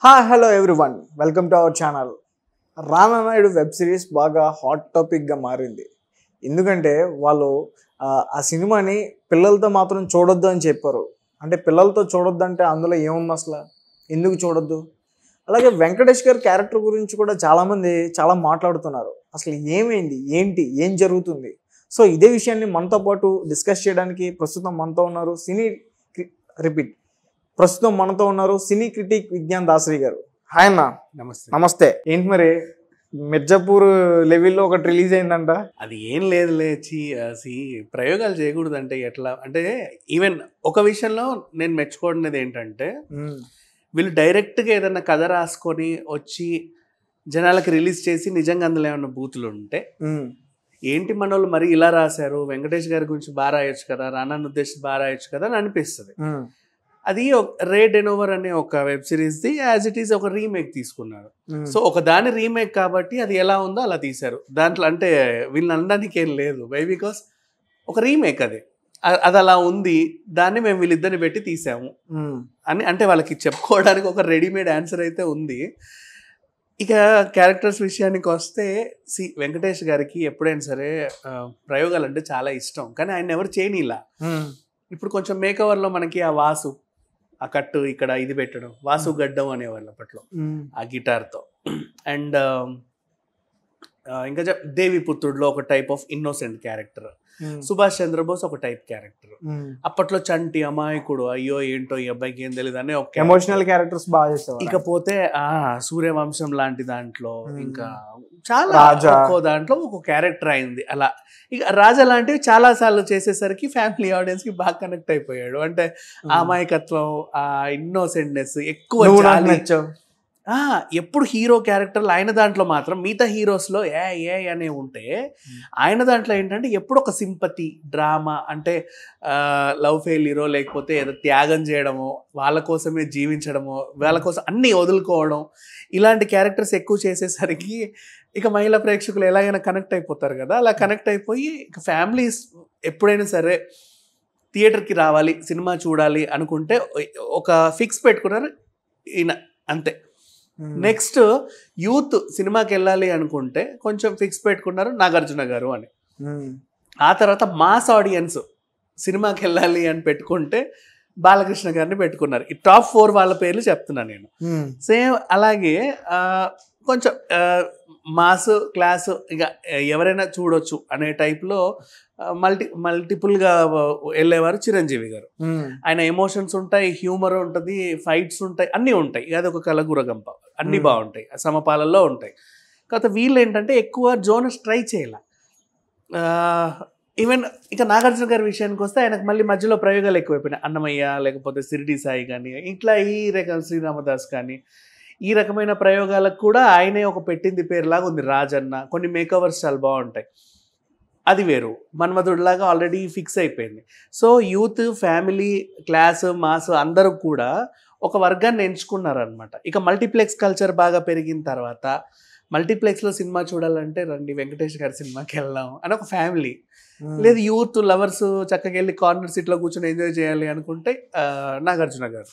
Hi hello everyone welcome to our channel Rana Naidu web series బాగా hot టాపిక్గా మారింది ఎందుకంటే వాళ్ళు ఆ, ఆ సినిమాని పిల్లలతో మాత్రం చూడొద్దు అని చెప్పారు అంటే పిల్లలతో చూడొద్దు అంటే అందులో ఏముంది అసలు ఎందుకు చూడొద్దు అలాగే వెంకటేష్ గారి క్యారెక్టర్ గురించి కూడా చాలామంది చాలా మాట్లాడుతున్నారు అసలు ఏమైంది ఏంటి ఏం జరుగుతుంది సో ఇదే విషయాన్ని మనతో పాటు డిస్కస్ చేయడానికి ప్రస్తుతం మనతో ఉన్నారు సినీ రిపీట్ ప్రస్తుతం మనతో ఉన్నారు సినీ క్రిటిక్ విజ్ఞాన్ దాసరి గారు హాయ్ అన్న నమస్తే నమస్తే ఏంటి మరి మిర్జాపూర్ లెవెల్లో ఒకటి రిలీజ్ అయిందంట అది ఏం లేదు లేచి సి ప్రయోగాలు చేయకూడదు అంటే ఎట్లా అంటే ఈవెన్ ఒక విషయంలో నేను మెచ్చుకోవడం ఏంటంటే వీళ్ళు డైరెక్ట్గా ఏదైనా కథ రాసుకొని వచ్చి జనాలకి రిలీజ్ చేసి నిజంగా అందులో ఏమన్నా బూతులు ఉంటే ఉమ్, ఏంటి మన వాళ్ళు మరి ఇలా రాశారు వెంకటేష్ గారి గురించి బాగా రాయొచ్చు కదా రానాన్ని ఉద్దేశించి బాగా రాయొచ్చు కదా అని అనిపిస్తుంది ఉమ్, అది రే డెనోవర్ అనే ఒక వెబ్ సిరీస్ది యాజ్ ఇట్ ఈస్ ఒక రీమేక్ తీసుకున్నారు ఉమ్, సో ఒక దాని రీమేక్ కాబట్టి అది ఎలా ఉందో అలా తీశారు దాంట్లో అంటే వీళ్ళని అనడానికి ఏం లేదు వై బికాస్ ఒక రీమేక్ అది అ- అది అలా ఉంది దాన్ని మేము వీళ్ళిద్దరిని పెట్టి తీసాము ఉమ్, అని అంటే వాళ్ళకి చెప్పుకోవడానికి ఒక రెడీమేడ్ ఆన్సర్ అయితే ఉంది ఇక క్యారెక్టర్స్ విషయానికి వస్తే సి వెంకటేష్ గారికి ఎప్పుడైనా సరే ఆ, ప్రయోగాలు అంటే చాలా ఇష్టం కానీ ఆయన ఎవరు చేయనీలా ఉమ్, ఇప్పుడు కొంచెం మేకవర్లో మనకి ఆ వాసు ఆ కట్టు ఇక్కడ ఇది పెట్టడం వాసు గడ్డం అనేవాళ్ళు అప్పట్లో ఉమ్, ఆ గిటార్తో అండ్ ఇంకా చెప్ దేవి పుత్రుడులో ఒక type of innocent character um, Subhash Chandrabose ఒక టైప్ క్యారెక్టర్ ఉమ్. అప్పట్లో చంటి అమాయకుడు అయ్యో ఏంటో ఈ అబ్బాయికి ఏం తెలియదు అనే ఒక character. ఎమోషనల్ క్యారెక్టర్స్ బాగా చేసేవారు ఇకపోతే ఆ సూర్యవంశం లాంటి దాంట్లో Hmm. ఇంకా చాలా రాజా. ఒక్కో దాంట్లో ఒక క్యారెక్టర్ అయింది అలా ఇక రాజా లాంటివి చాలా సార్లు చేసేసరికి ఫ్యామిలీ ఆడియన్స్ కి బాగా కనెక్ట్ అయిపోయాడు అంటే ఆ అమాయకత్వం ఆ ఇన్నోసెంట్నెస్ ఎక్కువ నువ్వు నాకు జాలి. నచ్చావు ఆ, ఎప్పుడు హీరో క్యారెక్టర్లు ఆయన దాంట్లో మాత్రం మిగతా హీరోస్లో ఏ ఏ అనే ఉంటే ఆయన దాంట్లో ఏంటంటే ఎప్పుడు ఒక సింపతి డ్రామా అంటే లవ్ ఫెయిల్యూరో లేకపోతే ఏదో త్యాగం చేయడమో వాళ్ళ కోసమే జీవించడమో వాళ్ళ కోసం అన్నీ వదులుకోవడం ఇలాంటి క్యారెక్టర్స్ ఎక్కువ చేసేసరికి ఇక మహిళా ప్రేక్షకులు ఎలాగైనా కనెక్ట్ అయిపోతారు కదా అలా కనెక్ట్ అయిపోయి ఇక ఫ్యామిలీస్ ఎప్పుడైనా సరే థియేటర్కి రావాలి సినిమా చూడాలి అనుకుంటే ఒక ఫిక్స్ పెట్టుకున్నారు ఈయన అంతే ఉమ్, నెక్స్ట్ యూత్ సినిమాకి వెళ్ళాలి అనుకుంటే కొంచెం ఫిక్స్ పెట్టుకున్నారు నాగార్జున గారు అని ఉమ్, ఆ తర్వాత మాస్ ఆడియన్స్ సినిమాకి వెళ్ళాలి అని పెట్టుకుంటే బాలకృష్ణ గారిని పెట్టుకున్నారు ఈ టాప్ ఫోర్ వాళ్ళ పేర్లు చెప్తున్నాను నేను ఉమ్, సేమ్ అలాగే ఆ, కొంచెం ఆ, మాస్ క్లాస్ ఇక ఎవరైనా చూడొచ్చు అనే టైప్లో మల్టీ మల్టిపుల్గా వెళ్ళేవారు చిరంజీవి గారు ఉమ్, ఆయన ఎమోషన్స్ ఉంటాయి హ్యూమర్ ఉంటుంది ఫైట్స్ ఉంటాయి అన్నీ ఉంటాయి అది ఒక కలగురగంప అన్నీ Hmm. బాగుంటాయి సమపాలల్లో ఉంటాయి కాకపోతే వీళ్ళు ఏంటంటే ఎక్కువ జోనస్ ట్రై చేయాల ఈవెన్ ఇక నాగార్జున గారి విషయానికి వస్తే ఆయనకు మళ్ళీ మధ్యలో ప్రయోగాలు ఎక్కువైపోయినాయి అన్నమయ్య లేకపోతే సిరిడి సాయి కానీ ఇట్లా ఈ రకం శ్రీరామదాస్ కానీ ఈ రకమైన ప్రయోగాలకు కూడా ఆయనే ఒక పెట్టింది పేరులాగా ఉంది రాజన్న కొన్ని మేకవర్స్ చాలా బాగుంటాయి అది వేరు మన్మధుడిలాగా ఆల్రెడీ ఫిక్స్ అయిపోయింది so youth family class mass అందరూ కూడా ఒక వర్గాన్ని ఎంచుకున్నారనమాట ఇక మల్టీప్లెక్స్ కల్చర్ బాగా పెరిగిన తర్వాత మల్టీప్లెక్స్లో సినిమా చూడాలంటే రండి వెంకటేష్ గారి సినిమాకి వెళ్దాం అని ఒక ఫ్యామిలీ ఉమ్. లేదు యూత్ లవర్స్ చక్కగా వెళ్ళి కార్నర్ సీట్లో కూర్చొని ఎంజాయ్ చేయాలి అనుకుంటే ఆ, నాగార్జున గారు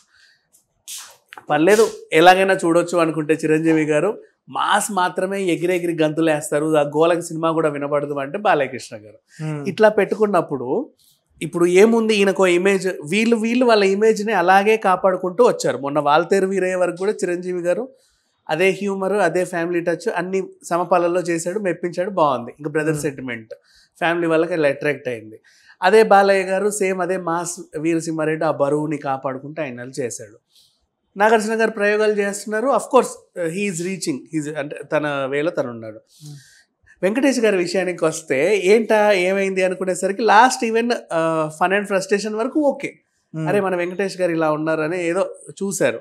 పర్లేదు ఎలాగైనా చూడొచ్చు అనుకుంటే చిరంజీవి గారు మాస్ మాత్రమే ఎగిరెగిరి గంతులు వేస్తారు ఆ గోలకి సినిమా కూడా వినపడదు అంటే బాలకృష్ణ గారు ఉమ్, ఇట్లా పెట్టుకున్నప్పుడు ఇప్పుడు ఏముంది ఈయనకో ఇమేజ్ వీళ్ళు వీళ్ళు వాళ్ళ ఇమేజ్ని అలాగే కాపాడుకుంటూ వచ్చారు మొన్న వాల్తేరు వీరయ్య వరకు కూడా చిరంజీవి గారు అదే హ్యూమర్ అదే ఫ్యామిలీ టచ్ అన్ని సమపాలలో చేశాడు మెప్పించాడు బాగుంది ఇంకా బ్రదర్ Hmm. సెంటిమెంట్ ఫ్యామిలీ వాళ్ళకి అలా అట్రాక్ట్ అయింది అదే బాలయ్య గారు సేమ్ అదే మాస్ వీరసింహారెడ్డి ఆ బరువుని కాపాడుకుంటూ ఆయన చేశాడు నాగార్జున గారు ప్రయోగాలు చేస్తున్నారు of course he is reaching he's అంటే తన వేలో తను ఉన్నాడు Hmm. వెంకటేష్ గారి విషయానికి వస్తే ఏంటా ఏమైంది అనుకునేసరికి last even fun and frustration వరకు ఓకే ఉమ్, అరే మన వెంకటేష్ గారు ఇలా ఉన్నారని ఏదో చూశారు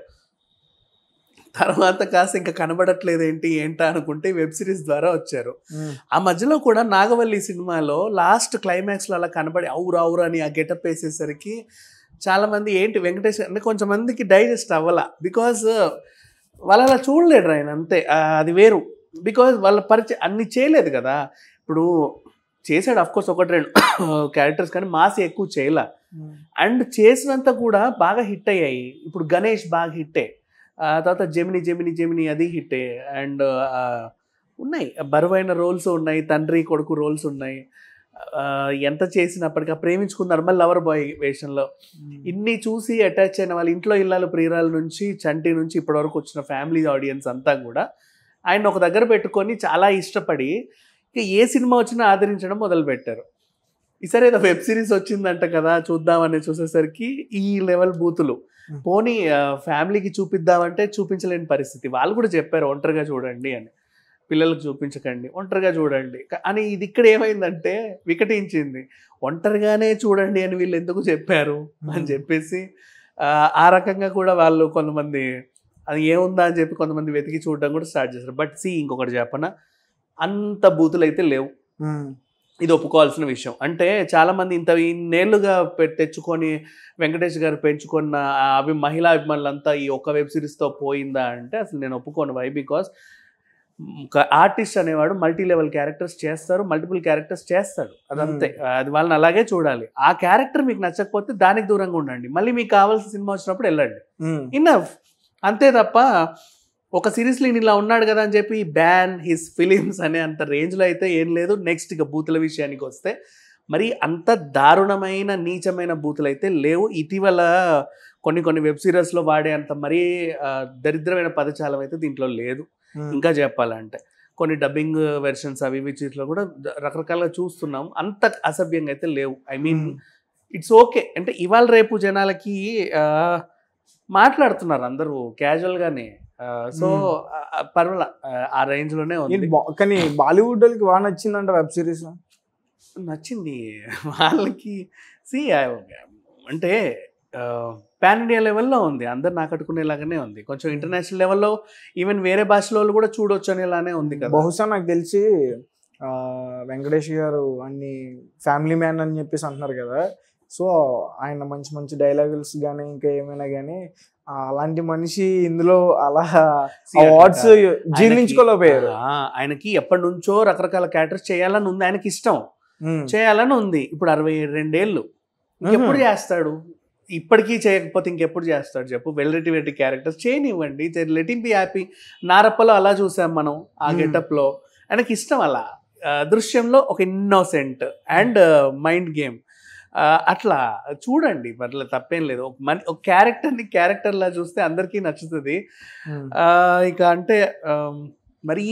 తర్వాత కాస్త ఇంకా కనబడట్లేదు ఏంటి ఏంటా అనుకుంటే వెబ్ సిరీస్ ద్వారా వచ్చారు ఉమ్, ఆ మధ్యలో కూడా నాగవల్లి సినిమాలో లాస్ట్ క్లైమాక్స్లో అలా కనబడి అవురు అవురు అని ఆ గెటప్ వేసేసరికి చాలామంది ఏంటి వెంకటేష్ అంటే కొంచెం మందికి డైజెస్ట్ అవ్వాల బికాజ్ వాళ్ళు అలా చూడలేడు ఆయన అంతే ఆ, అది వేరు బికాజ్ వాళ్ళ పరిచయం అన్ని చేయలేదు కదా ఇప్పుడు చేశాడు అఫ్ కోర్స్ ఒకటి రెండు క్యారెక్టర్స్ కానీ మాస్ ఎక్కువ చేయలే ఉమ్, అండ్ చేసినంత కూడా బాగా హిట్ అయ్యాయి ఇప్పుడు గణేష్ బాగా హిట్టే ఆ తర్వాత జెమిని జెమిని జెమిని అది హిట్టే అండ్ ఉన్నాయి బరువైన రోల్స్ ఉన్నాయి తండ్రి కొడుకు రోల్స్ ఉన్నాయి ఆ, ఎంత చేసినప్పటికీ ఆ ప్రేమించుకున్నారు మళ్ళీ లవర్ బాయ్ వేషంలో ఇన్ని చూసి అటాచ్ అయిన వాళ్ళ ఇంట్లో ఇళ్ళాలు ప్రియురాల నుంచి చంటి నుంచి ఇప్పటివరకు వచ్చిన ఫ్యామిలీ ఆడియన్స్ అంతా కూడా ఆయన ఒక దగ్గర పెట్టుకొని చాలా ఇష్టపడి ఇక ఏ సినిమా వచ్చినా ఆదరించడం మొదలుపెట్టారు ఈసారి ఏదో వెబ్ సిరీస్ వచ్చిందంట కదా చూద్దామని చూసేసరికి ఈ లెవెల్ బూతులు Hmm. పోనీ ఆ, ఫ్యామిలీకి చూపిద్దామంటే చూపించలేని పరిస్థితి వాళ్ళు కూడా చెప్పారు ఒంటరిగా చూడండి అని పిల్లలకు చూపించకండి ఒంటరిగా చూడండి క- అని ఇది ఇక్కడ ఏమైందంటే వికటించింది ఒంటరిగానే చూడండి అని వీళ్ళు ఎందుకు చెప్పారు అని చెప్పేసి ఆ, ఆ రకంగా కూడా వాళ్ళు కొంతమంది అది ఏముందా అని చెప్పి కొంతమంది వెతికి చూడడం కూడా స్టార్ట్ చేస్తారు బట్ సి ఇంకొకటి చెప్పన అంత బూతులు అయితే లేవు ఉమ్, ఇది ఒప్పుకోవాల్సిన విషయం అంటే చాలా మంది ఇంత ఇన్నేళ్లుగా పె- తెచ్చుకొని వెంకటేష్ గారు పెంచుకున్న ఆ అభి మహిళా అభిమానులంతా ఈ ఒక్క వెబ్ సిరీస్తో పోయిందా అంటే అసలు నేను ఒప్పుకోను వై బికాస్ ఒక ఆర్టిస్ట్ అనేవాడు మల్టీ లెవెల్ క్యారెక్టర్స్ చేస్తారు మల్టిపుల్ క్యారెక్టర్స్ చేస్తాడు అదంతే అది వాళ్ళని అలాగే చూడాలి ఆ క్యారెక్టర్ మీకు నచ్చకపోతే దానికి దూరంగా ఉండండి మళ్ళీ మీకు కావాల్సిన సినిమా వచ్చినప్పుడు వెళ్ళండి ఉమ్, ఇన్నఫ్ అంతే తప్ప ఒక సిరీస్లో ఈయన ఇలా ఉన్నాడు కదా అని చెప్పి బ్యాన్ హిస్ ఫిలిమ్స్ అనే అంత రేంజ్లో అయితే ఏం లేదు నెక్స్ట్ ఇక బూతుల విషయానికి వస్తే మరి అంత దారుణమైన నీచమైన బూతులు అయితే లేవు ఇటీవల కొన్ని కొన్ని వెబ్ సిరీస్లో వాడే అంత మరీ ఆ, దరిద్రమైన పదజాలం అయితే దీంట్లో లేదు ఉమ్, ఇంకా చెప్పాలంటే కొన్ని డబ్బింగ్ వెర్షన్స్ అవి ఇవి వీటిలో కూడా ద- రకరకాలుగా చూస్తున్నాం అంత అసభ్యంగా అయితే లేవు I mean um, it's okay అంటే ఇవాళ రేపు జనాలకి ఆ, మాట్లాడుతున్నారు అందరూ క్యాజువల్గానే సో పర్వాల ఆ రేంజ్లోనే ఇది ఉంది బా- కానీ బాలీవుడ్ వాళ్ళకి బాగా నచ్చిందంట వెబ్ సిరీస్ నచ్చింది వాళ్ళకి సి అంటే పాన్ ఇండియా లెవెల్లో ఉంది అందరు నాకట్టుకునేలాగానే ఉంది కొంచెం ఇంటర్నేషనల్ లెవెల్లో ఈవెన్ వేరే భాషలో వాళ్ళు కూడా చూడొచ్చు అనేలానే ఉంది కదా బహుశా నాకు తెలిసి ఆ, వెంకటేష్ గారు అన్ని ఫ్యామిలీ మ్యాన్ అని చెప్పేసి అంటున్నారు కదా సో ఆయన మంచి మంచి డైలాగుల్స్ కానీ ఇంకా ఏమైనా కానీ అలాంటి మనిషి ఇందులో అలా See, అవార్డ్స్ ఆయనకి- జీర్ణించుకోలేకపోయారు ఆ, ఆయనకి ఎప్పటి నుంచో రకరకాల క్యారెక్టర్స్ చేయాలని ఉంది ఆయనకి ఇష్టం ఉమ్, చేయాలని ఉంది ఇప్పుడు అరవై రెండేళ్ళు ఇంకెప్పుడు మ్మ్. చేస్తాడు ఇప్పటికీ చేయకపోతే ఇంకెప్పుడు చేస్తాడు చెప్పు వెల్రెటీ వెరైటీ క్యారెక్టర్స్ చేయనివ్వండి లెట్ బి హ్యాపీ నారప్పలో అలా చూసాం మనం ఆ మ్మ్. గెటప్ లో ఆయనకి ఇష్టం అలా ఆ, దృశ్యంలో ఒక ఇన్నోసెంట్ అండ్ మైండ్ గేమ్ అట్లా చూడండి పర్లేదు తప్పేం లేదు ఒక మన ఒక క్యారెక్టర్ని క్యారెక్టర్లా చూస్తే అందరికీ నచ్చుతుంది ఉమ్, ఆ, ఇక అంటే ఆమ్, మరీ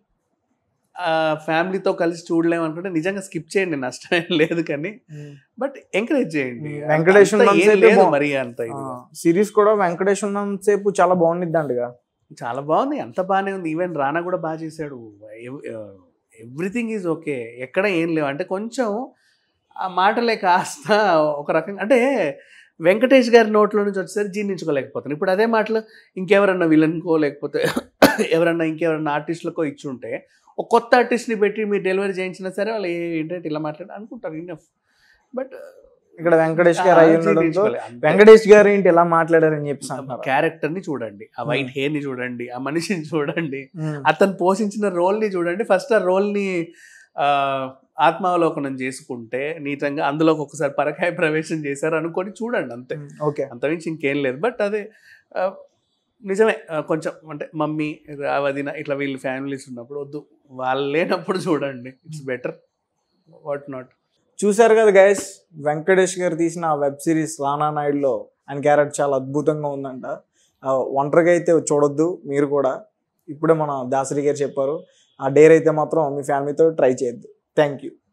ఫ్యామిలీతో కలిసి చూడలేము అనుకుంటే నిజంగా స్కిప్ చేయండి నష్టం ఏం లేదు కానీ ఉమ్. బట్ ఎంకరేజ్ చేయండి ఉమ్, వెంకటేష్ అంత ఏం ఉన్నంతసేపే లేదు బాగు- మరి అంత ఇది ఆ, సిరీస్ కూడా వెంకటేష్ ఉన్నంతసేపు చాలా బాగుండిద్ది అంటగా చాలా బాగుంది అంత బాగానే ఉంది ఈవెన్ రానా కూడా బాగా చేశాడు ఎవ్రీథింగ్ ఈజ్ ఓకే ఎక్కడ ఏం లేవు అంటే కొంచెం ఆ మాటలే కాస్త ఒక రకంగా అంటే వెంకటేష్ గారి నోట్లో నుంచి వచ్చేసరికి జీర్ణించుకోలేకపోతాను ఇప్పుడు అదే మాటలు ఇంకెవరన్నా విలన్కో లేకపోతే ఎవరన్నా ఇంకెవరన్నా ఆర్టిస్టులకో ఇచ్చి ఉంటే ఒక కొత్త ఆర్టిస్ట్ని పెట్టి మీరు డెలివరీ చేయించినా సరే వాళ్ళు ఏ- ఏంటంటే ఇలా మాట్లాడి అనుకుంటారు ఇన్నఫ్ బట్ ఇక్కడ వెంకటేష్ గారు అయి ఉండడంతో వెంకటేష్ గారు ఏంటి ఎలా మాట్లాడారని చెప్పేసి అంటున్నారు క్యారెక్టర్ ని చూడండి ఆ వైట్ హెయిర్ ని చూడండి ఆ మనిషిని చూడండి ఉమ్, అతను పోషించిన రోల్ ని చూడండి ఫస్ట్ ఆ రోల్ ని ఆ, ఆత్మావలోకనం చేసుకుంటే నీతంగా అందులోకి ఒకసారి పరకాయ ప్రవేశం చేశారు అనుకొని చూడండి అంతే ఉమ్, ఓకే అంతమించి ఇంకేం లేదు బట్ అదే ఆ, నిజమే ఆ, కొంచెం అంటే మమ్మీ వదిన ఇట్లా వీళ్ళు ఫ్యామిలీస్ ఉన్నప్పుడు వద్దు వాళ్ళు లేనప్పుడు చూడండి ఇట్స్ బెటర్ వాట్ నాట్ చూశారు కదా గైస్ వెంకటేష్ గారు తీసిన ఆ వెబ్ సిరీస్ రానా నాయుడులో ఆయన క్యారెక్టర్ చాలా అద్భుతంగా ఉందంట ఆ, ఒంటరిగా అయితే చూడొద్దు మీరు కూడా ఇప్పుడే మన దాసరి గారు చెప్పారు ఆ డేర్ అయితే మాత్రం మీ ఫ్యామిలీతో ట్రై చేయొద్దు థ్యాంక్ యూ